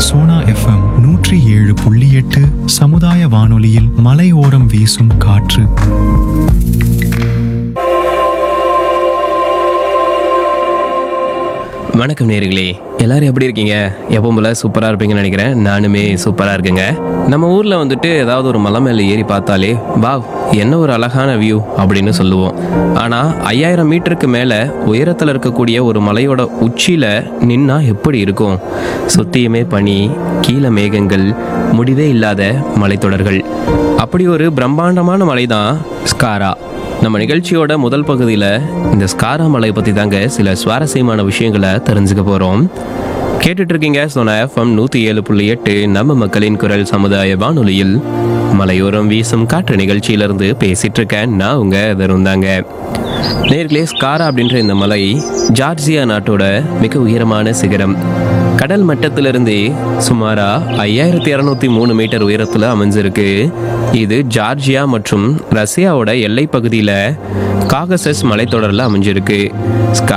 Sona FM நூற்றி ஏழு புள்ளி எட்டு சமுதாய வானொலியில் மலையோரம் வீசும் காற்று வணக்கம் நேர்களே எல்லாரும் எப்படி இருக்கீங்க எப்பவும் போல சூப்பராக இருப்பீங்கன்னு நினைக்கிறேன் நானுமே சூப்பராக இருக்கேங்க நம்ம ஊரில் வந்துட்டு ஏதாவது ஒரு மலை மேலே ஏறி பார்த்தாலே வாவ் என்ன ஒரு அழகான வியூ அப்படின்னு சொல்லுவோம் ஆனால் ஐயாயிரம் மீட்டருக்கு மேலே உயரத்தில் இருக்கக்கூடிய ஒரு மலையோட உச்சியில் நின்னா எப்படி இருக்கும் சுத்தியுமே பனி கீழே மேகங்கள் முடிவே இல்லாத மலைத்தொடர்கள் அப்படி ஒரு பிரம்மாண்டமான மலை தான் ஸ்காரா நம்ம நிகழ்ச்சியோட முதல் பகுதியில் இந்த ஸ்காரா மலை பற்றி தாங்க சில சுவாரஸ்யமான விஷயங்களை தெரிஞ்சுக்க போகிறோம் கேட்டுட்டு இருக்கீங்க சோனா எஃப்எம் நூற்றி ஏழு புள்ளி எட்டு நம்ம மக்களின் குரல் சமுதாய வானொலியில் மலையோரம் வீசும் காற்று நிகழ்ச்சியிலிருந்து பேசிட்டு இருக்கேன் நான் உங்க தருந்தாங்க நேர்களே ஸ்காரா அப்படின்ற இந்த மலை ஜார்ஜியா நாட்டோட மிக உயரமான சிகரம் கடல் மட்டத்திலிருந்தே சுமாரா ஐயாயிரத்தி இரநூத்தி மூணு மீட்டர் உயரத்தில் அமைஞ்சிருக்கு இது ஜார்ஜியா மற்றும் ரஷ்யாவோட எல்லை பகுதியில் காகசஸ் மலைத்தொடரில் அமைஞ்சிருக்கு ஸ்கா